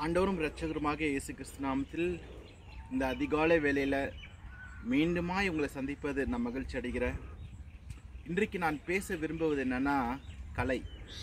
ஆண்டவரும் இரட்சகருமாக இயேசு கிறிஸ்து நாமத்தில் இந்த அதிகாலை வேளையில் மீண்டுமாய் உங்களை சந்திப்பது நான் மகிழ்ச்சி அடைகிறேன் இன்றைக்கு நான் பேச விரும்புவது என்னன்னா கலை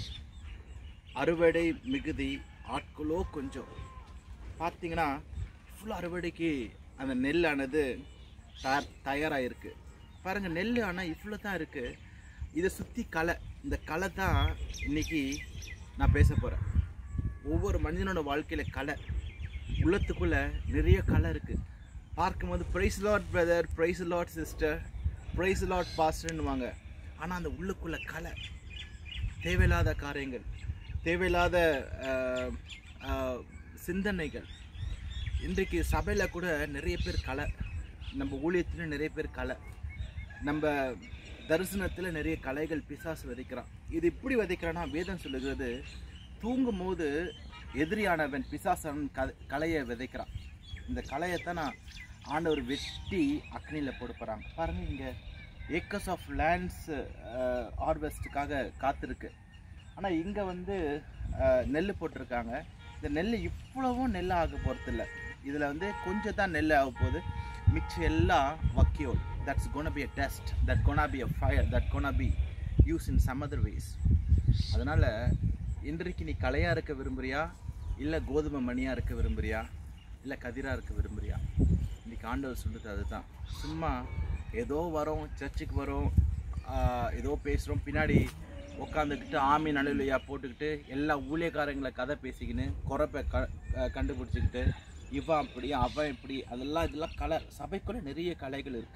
அறுவடை மிகுதி ஆட்களோ கொஞ்சம் பார்த்தீங்கன்னா ஃபுல் அறுவடைக்கு அந்த நெல்லானது தயார் தயாராகிருக்கு பாருங்கள் நெல் ஆனால் இவ்வளோ தான் இருக்குது இதை சுற்றி களை இந்த களை தான் இன்னைக்கு நான் பேச போகிறேன் ஒவ்வொரு மனிதனோட வாழ்க்கையில் கலை உள்ளத்துக்குள்ளே நிறைய கலை இருக்குது பார்க்கும்போது praise lord brother praise lord sister praise lord பாஸ்டர்னுவாங்க ஆனால் அந்த உள்ளுக்குள்ளே கலை தேவையில்லாத காரியங்கள் தேவையில்லாத ஆஹ், ஆஹ், சிந்தனைகள் இன்றைக்கு சபையில் கூட நிறைய பேர் கலை நம்ம ஊழியத்தில் நிறைய பேர் கலை நம்ம தரிசனத்தில் நிறைய கலைகள் பிசாசு விதைக்கிறான் இது இப்படி விதைக்கிறான்னா வேதம் சொல்லுகிறது தூங்கும் போது எதிரியானவன் பிசாசன் க கலையை விதைக்கிறான் இந்த கலையைத்தான் நான் ஆண்டவர் வெட்டி அக்னியில் போட போகிறாங்க பாருங்கள் இங்கே ஏக்கர்ஸ் ஆஃப் லேண்ட்ஸ் ஹார்வெஸ்ட்டுக்காக காத்திருக்கு ஆனால் இங்கே வந்து அஹ், நெல் போட்டிருக்காங்க இந்த நெல் இவ்வளவும் நெல் ஆக போகிறதில்ல இதில் வந்து கொஞ்சம் தான் நெல் ஆக போகுது மிச்சம் எல்லாம் வக்கியோல் that's gonna be a test that gonna be a fire that gonna be use in some other ways அதனால் இன்றைக்கு நீ கலையாக இருக்க விரும்புறியா இல்லை கோதுமை மணியாக இருக்க விரும்புறியா இல்லை கதிராக இருக்க விரும்புறியா இன்னைக்கு ஆண்டவர் சொல்லுது அதுதான் சும்மா ஏதோ வரோம் சர்ச்சுக்கு வரோம் ஆஹ் ஏதோ பேசுகிறோம் பின்னாடி உட்காந்துக்கிட்டு ஆமி நடுவிலையா போட்டுக்கிட்டு எல்லா ஊழியக்காரங்களை கதை பேசிக்கின்னு குறைப்பை க அஹ் கண்டுபிடிச்சிக்கிட்டு இவன் அப்படி அவன் இப்படி அதெல்லாம் இதெல்லாம் கலை சபைக்குள்ளே நிறைய கலைகள் இருக்குது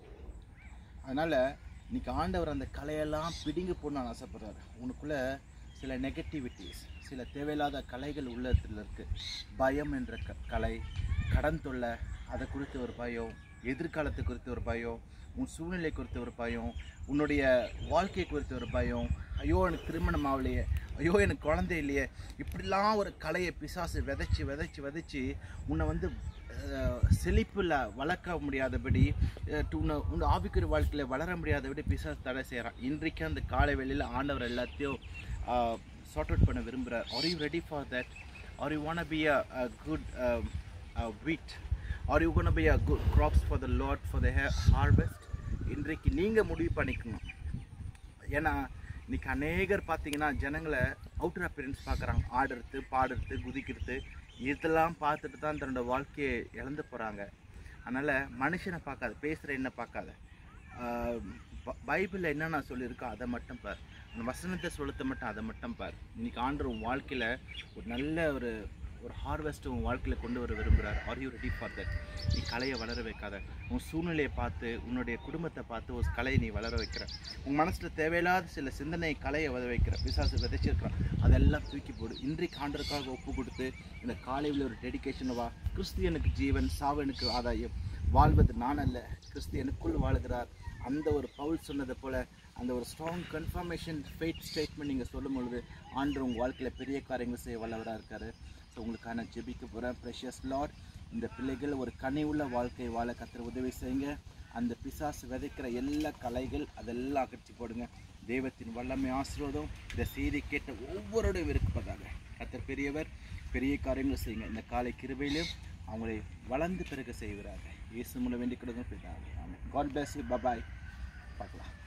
அதனால் இன்னைக்கு ஆண்டவர் அந்த கலையெல்லாம் பிடுங்கி போடணும்னு ஆசைப்படுறாரு உனக்குள்ளே சில நெகட்டிவிட்டிஸ் சில தேவையில்லாத கலைகள் உள்ளத்தில் இருக்குது பயம் என்ற க கலை கடன் தொல்லை அதை குறித்து ஒரு பயம் எதிர்காலத்தை குறித்து ஒரு பயம் உன் சூழ்நிலை குறித்து ஒரு பயம் உன்னுடைய வாழ்க்கை குறித்து ஒரு பயம் ஐயோ எனக்கு திருமணம் ஆகலையே ஐயோ எனக்கு குழந்தை இல்லையே இப்படிலாம் ஒரு கலையை பிசாசு விதைச்சி விதைச்சி விதைச்சி உன்னை வந்து அஹ், செழிப்புல வளர்க்க முடியாதபடி அஹ், டு- உன்னை உன் ஆவிக்குரிய வாழ்க்கையில் வளர முடியாதபடி பிசாசு தடை செய்கிறான் இன்றைக்கு அந்த காலை வேளையில் ஆண்டவர் எல்லாத்தையும் சார்ட் அவுட் பண்ண விரும்புகிறார் are you ready for that are you want be a good weed are you gonna be a good crops for the lord for the harvest இன்றைக்கு நீங்கள் முடிவு பண்ணிக்கணும் ஏன்னா இன்னைக்கு அநேகர் பார்த்தீங்கன்னா ஜனங்களை அவுட்டர் அப்பியரன்ஸ் பார்க்குறாங்க ஆடுறது பாடுறது குதிக்கிறது இதெல்லாம் பார்த்துட்டு தான் தன்னோட வாழ்க்கையை இழந்து போகிறாங்க அதனால் மனுஷனை பார்க்காத பேசுகிற என்ன பார்க்காத பைபிளில் என்னென்ன சொல்லியிருக்கோ அதை மட்டும் பார் அந்த வசனத்தை சொல்லத்தை மட்டும் அதை மட்டும் பார் இன்னைக்கு ஆண்டு உன் வாழ்க்கையில் ஒரு நல்ல ஒரு ஒரு ஹார்வெஸ்ட் உன் வாழ்க்கையில் கொண்டு வர விரும்புகிறார் are you ready for that நீ கலையை வளர வைக்காத உன் சூழ்நிலையை பார்த்து உன்னுடைய குடும்பத்தை பார்த்து ஒரு கலையை நீ வளர வைக்கிற உன் மனசில் தேவையில்லாத சில சிந்தனை கலையை வளர வைக்கிற பிசாசு விதைச்சிருக்கிறான் அதெல்லாம் தூக்கி போடு இன்றைக்கு ஆண்டருக்காக ஒப்பு கொடுத்து இந்த காலையில் ஒரு டெடிகேஷன் வா கிறிஸ்தியனுக்கு ஜீவன் சாவனுக்கு ஆதாயம் வாழ்வது நான் அல்ல கிறிஸ்தியனுக்குள் வாழுகிறார் அந்த ஒரு பவுல் சொன்னதை போல அந்த ஒரு ஸ்ட்ராங் கன்ஃபர்மேஷன் ஃபேட் ஸ்டேட்மெண்ட் நீங்கள் சொல்லும் பொழுது ஆண்டு உங்கள் வாழ்க்கையில் பெரிய காரியங்கள் செய்ய வல்லவராக இருக்காரு ஸோ உங்களுக்காக நான் ஜெபிக்க போகிறேன் ப்ரெஷியஸ் லார்ட் இந்த பிள்ளைகள் ஒரு கனிவுள்ள வாழ்க்கை வாழ கத்திர உதவி செய்யுங்க அந்த பிசாசு விதைக்கிற எல்லா கலைகள் அதெல்லாம் அகற்றி போடுங்க தெய்வத்தின் வல்லமை ஆசீர்வாதம் இந்த செய்தி கேட்ட ஒவ்வொருடைய விருப்பதாக கத்தர் பெரியவர் பெரிய காரியங்கள் செய்யுங்க இந்த காலை கிருபையிலும் அவங்களை வளர்ந்து பிறகு செய்கிறார்கள் இயேசு மூலம் வேண்டிக் கொடுங்க பிதாவே amen God bless you bye bye பார்க்கலாம்